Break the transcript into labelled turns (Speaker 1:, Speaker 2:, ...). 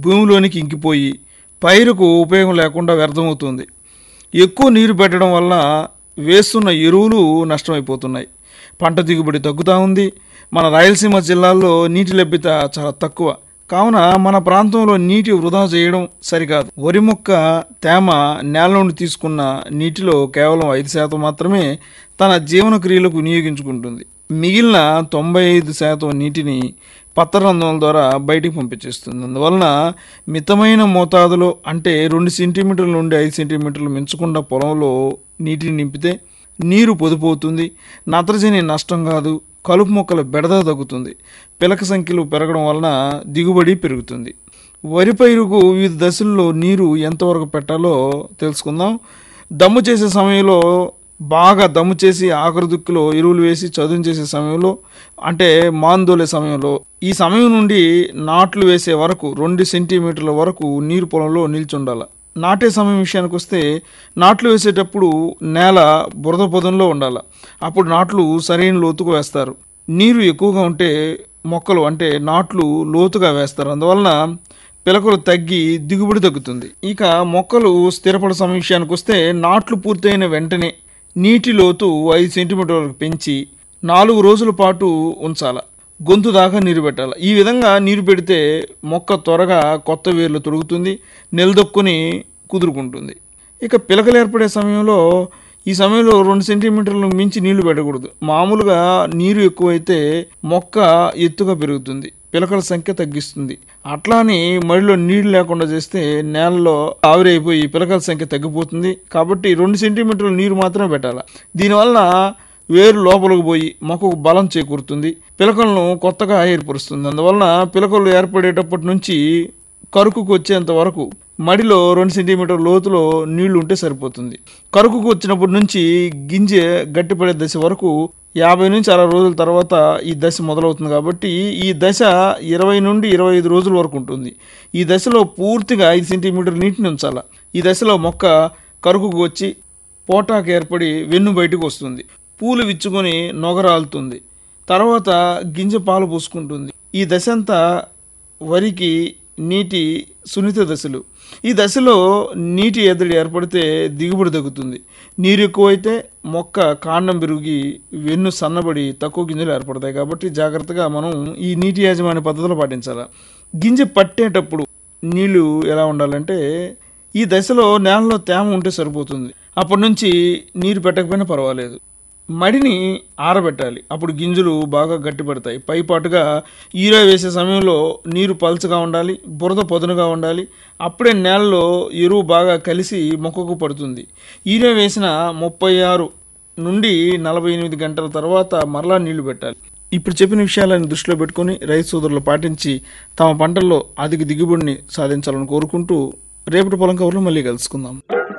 Speaker 1: భూమిలోనికి ఇంకిపోయి పైరుకు ఉపయోగం లేకుండా వ్యర్థమవుతుంది ఎక్కువ నీరు పెట్టడం వల్ల వేస్తున్న ఎరువులు నష్టమైపోతున్నాయి పంట దిగుబడి తగ్గుతూ ఉంది మన రాయలసీమ జిల్లాల్లో నీటి లభ్యత చాలా తక్కువ కావున మన ప్రాంతంలో నీటి వృధా చేయడం సరికాదు వరి మొక్క తేమ నేల నుండి తీసుకున్న నీటిలో కేవలం ఐదు శాతం మాత్రమే తన జీవన క్రియలకు వినియోగించుకుంటుంది మిగిలిన తొంభై ఐదు శాతం నీటిని పత్రరంధ్రం ద్వారా బయటికి పంపించేస్తుంది అందువలన మితమైన మోతాదులో అంటే రెండు సెంటీమీటర్ల నుండి ఐదు సెంటీమీటర్లు మించకుండా పొలంలో నీటిని నింపితే నీరు పొదుపవుతుంది నత్రజని నష్టం కాదు కలుపు మొక్కల బెడద తగ్గుతుంది పిలక సంఖ్యలు పెరగడం వలన దిగుబడి పెరుగుతుంది వరి పైరుకు వివిధ దశల్లో నీరు ఎంతవరకు పెట్టాలో తెలుసుకుందాం దమ్ము చేసే సమయంలో బాగా దమ్ము చేసి ఆఖరి దుక్కులో ఎరువులు వేసి చదును చేసే సమయంలో అంటే మాందోలే సమయంలో ఈ సమయం నుండి నాట్లు వేసే వరకు రెండు సెంటీమీటర్ల వరకు నీరు పొలంలో నిల్చుండాలి నాటే సమయం విషయానికి వస్తే నాట్లు వేసేటప్పుడు నేల బురద పొదంలో ఉండాలి అప్పుడు నాట్లు సరైన లోతుకు వేస్తారు నీరు ఎక్కువగా ఉంటే మొక్కలు అంటే నాట్లు లోతుగా వేస్తారు అందువలన పిలకలు తగ్గి దిగుబడి తగ్గుతుంది ఇక మొక్కలు స్థిరపడ సమయం విషయానికి వస్తే నాట్లు పూర్తయిన వెంటనే నీటి లోతు ఐదు సెంటీమీటర్లకు పెంచి నాలుగు రోజుల పాటు ఉంచాల గొంతు దాకా నీరు పెట్టాలి ఈ విధంగా నీరు పెడితే మొక్క త్వరగా కొత్త వేర్లు తొడుగుతుంది నిలదొక్కుని కుదురుకుంటుంది ఇక పిలకలు ఏర్పడే సమయంలో ఈ సమయంలో రెండు సెంటీమీటర్లకు మించి నీళ్లు పెట్టకూడదు మామూలుగా నీరు ఎక్కువైతే మొక్క ఎత్తుగా పెరుగుతుంది పిలకల సంఖ్య తగ్గిస్తుంది అట్లాని మడిలో నీళ్లు లేకుండా చేస్తే నేలలో ఆవిరైపోయి పిలకల సంఖ్య తగ్గిపోతుంది కాబట్టి రెండు సెంటీమీటర్ల నీరు మాత్రమే పెట్టాలి దీనివల్ల వేరు లోపలికి పోయి మొక్కకు బలం చేకూరుతుంది పిలకలను కొత్తగా ఏర్పరుస్తుంది అందువలన పిలకలు ఏర్పడేటప్పటి నుంచి కరుకుకు వచ్చేంత వరకు మడిలో రెండు సెంటీమీటర్ లోతులో నీళ్లు ఉంటే సరిపోతుంది కరుకుకు వచ్చినప్పటి నుంచి గింజ గట్టిపడే దశ వరకు యాభై నుంచి అరవై రోజుల తర్వాత ఈ దశ మొదలవుతుంది కాబట్టి ఈ దశ ఇరవై నుండి ఇరవై ఐదు రోజుల వరకు ఉంటుంది ఈ దశలో పూర్తిగా ఐదు సెంటీమీటర్ నీటిని ఉంచాలి ఈ దశలో మొక్క కరుకుకు వచ్చి పోటాకు ఏర్పడి వెన్ను బయటకు వస్తుంది పూలు విచ్చుకొని నొగరాలుతుంది తర్వాత గింజ పాలు పూసుకుంటుంది ఈ దశ అంతా వరికి నీటి సున్నిత దశలు ఈ దశలో నీటి ఎద్దడి ఏర్పడితే దిగుబడి తగ్గుతుంది నీరు ఎక్కువైతే మొక్క కాండం పెరిగి వెన్ను సన్నబడి తక్కువ గింజలు ఏర్పడతాయి కాబట్టి జాగ్రత్తగా మనం ఈ నీటి యాజమాన్య పద్ధతులు పాటించాలి గింజ పట్టేటప్పుడు నీళ్లు ఎలా ఉండాలంటే ఈ దశలో నేలలో తేమ ఉంటే సరిపోతుంది అప్పటి నుంచి నీరు పెట్టకపోయినా పర్వాలేదు మడిని ఆరబెట్టాలి అప్పుడు గింజలు బాగా గట్టిపడతాయి పైపాటుగా ఈరా వేసే సమయంలో నీరు పల్చగా ఉండాలి బురద పొదనుగా ఉండాలి అప్పుడే నేలలో ఎరువు బాగా కలిసి మొక్కకు పడుతుంది ఈరా వేసిన ముప్పై ఆరు నుండి నలభై ఎనిమిది గంటల తర్వాత మరలా నీళ్లు పెట్టాలి ఇప్పుడు చెప్పిన విషయాలను దృష్టిలో పెట్టుకొని రైతు సోదరులు పాటించి తమ పంటల్లో అధిక దిగుబడిని సాధించాలని కోరుకుంటూ రేపటి పొలం కవర్లో మళ్ళీ కలుసుకుందాం